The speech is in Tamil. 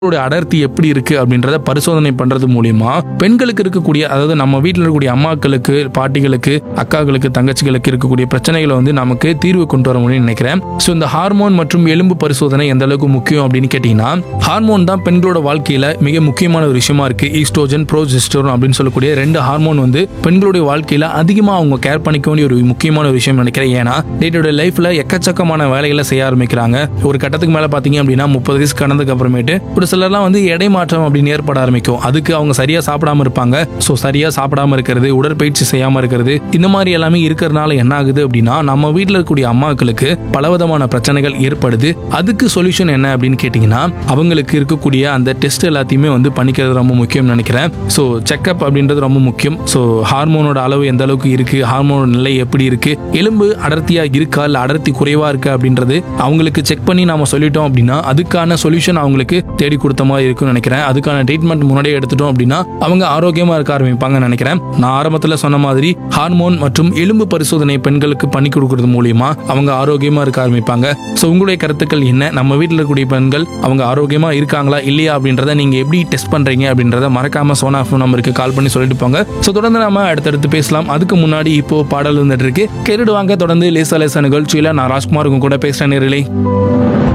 பெண்களோட அடர்த்தி எப்படி இருக்கு அப்படின்றத பரிசோதனை பண்றது மூலியமா பெண்களுக்கு இருக்கக்கூடிய அதாவது நம்ம வீட்டில் இருக்கக்கூடிய அம்மாக்களுக்கு பாட்டிகளுக்கு அக்காக்களுக்கு தங்கச்சிகளுக்கு இருக்கக்கூடிய பிரச்சனைகளை வந்து நமக்கு தீர்வு கொண்டு வர முடியும்னு நினைக்கிறேன் ஸோ இந்த ஹார்மோன் மற்றும் எலும்பு பரிசோதனை எந்த அளவுக்கு முக்கியம் அப்படின்னு கேட்டீங்கன்னா ஹார்மோன் தான் பெண்களோட வாழ்க்கையில மிக முக்கியமான ஒரு விஷயமா இருக்கு ஈஸ்ட்ரோஜன் ப்ரோஜெஸ்டரோன் அப்படின்னு சொல்லக்கூடிய ரெண்டு ஹார்மோன் வந்து பெண்களுடைய வாழ்க்கையில அதிகமா அவங்க கேர் பண்ணிக்க வேண்டிய ஒரு முக்கியமான ஒரு விஷயம் நினைக்கிறேன் ஏன்னா டேட்டோட லைஃப்ல எக்கச்சக்கமான வேலைகளை செய்ய ஆரம்பிக்கிறாங்க ஒரு கட்டத்துக்கு மேல பாத்தீங்க அப்படின்னா முப்பது வயசு கடந்ததுக்கு அப்புறமேட்டு ஒரு சிலர்லாம் வந்து எடை மாற்றம் அப்படின்னு ஏற்பட ஆரம்பிக்கும் அதுக்கு அவங்க சரியா சாப்பிடாம இருப்பாங்க ஸோ சரியா சாப்பிடாம இருக்கிறது உடற்பயிற்சி செய்யாம இருக்கிறது இந்த மாதிரி எல்லாமே இருக்கிறதுனால என்ன ஆகுது அப்படின்னா நம்ம வீட்டில் இருக்கக்கூடிய அம்மாக்களுக்கு பலவிதமான பிரச்சனைகள் ஏற்படுது அதுக்கு சொல்யூஷன் என்ன அப்படின்னு கேட்டிங்கன்னா அவங்களுக்கு இருக்கக்கூடிய அந்த டெஸ்ட் எல்லாத்தையுமே வந்து பண்ணிக்கிறது ரொம்ப முக்கியம் நினைக்கிறேன் ஸோ செக்அப் அப்படின்றது ரொம்ப முக்கியம் ஸோ ஹார்மோனோட அளவு எந்த அளவுக்கு இருக்கு ஹார்மோனோட நிலை எப்படி இருக்கு எலும்பு அடர்த்தியா இருக்கா இல்ல அடர்த்தி குறைவா இருக்கு அப்படின்றது அவங்களுக்கு செக் பண்ணி நாம சொல்லிட்டோம் அப்படின்னா அதுக்கான சொல்யூஷன் அவங்களுக்கு தேடி கொடுத்த மாதிரி இருக்கும்னு நினைக்கிறேன் அதுக்கான ட்ரீட்மெண்ட் முன்னாடியே எடுத்துட்டோம் அப்படின்னா அவங்க ஆரோக்கியமா இருக்க ஆரம்பிப்பாங்கன்னு நினைக்கிறேன் நான் ஆரம்பத்துல சொன்ன மாதிரி ஹார்மோன் மற்றும் எலும்பு பரிசோதனை பெண்களுக்கு பண்ணி கொடுக்கறது மூலியமா அவங்க ஆரோக்கியமா இருக்க ஆரம்பிப்பாங்க ஸோ உங்களுடைய கருத்துக்கள் என்ன நம்ம வீட்டில் இருக்கக்கூடிய பெண்கள் அவங்க ஆரோக்கியமா இருக்காங்களா இல்லையா அப்படின்றத நீங்க எப்படி டெஸ்ட் பண்றீங்க அப்படின்றத மறக்காம சோனா ஃபோன் நம்பருக்கு கால் பண்ணி சொல்லிட்டு போங்க ஸோ தொடர்ந்து நாம அடுத்தடுத்து பேசலாம் அதுக்கு முன்னாடி இப்போ பாடல் வந்துட்டு இருக்கு கேட்டுடுவாங்க தொடர்ந்து லேசா லேசா நிகழ்ச்சியில நான் ராஜ்குமார் உங்க கூட பேசுறேன் நேரிலே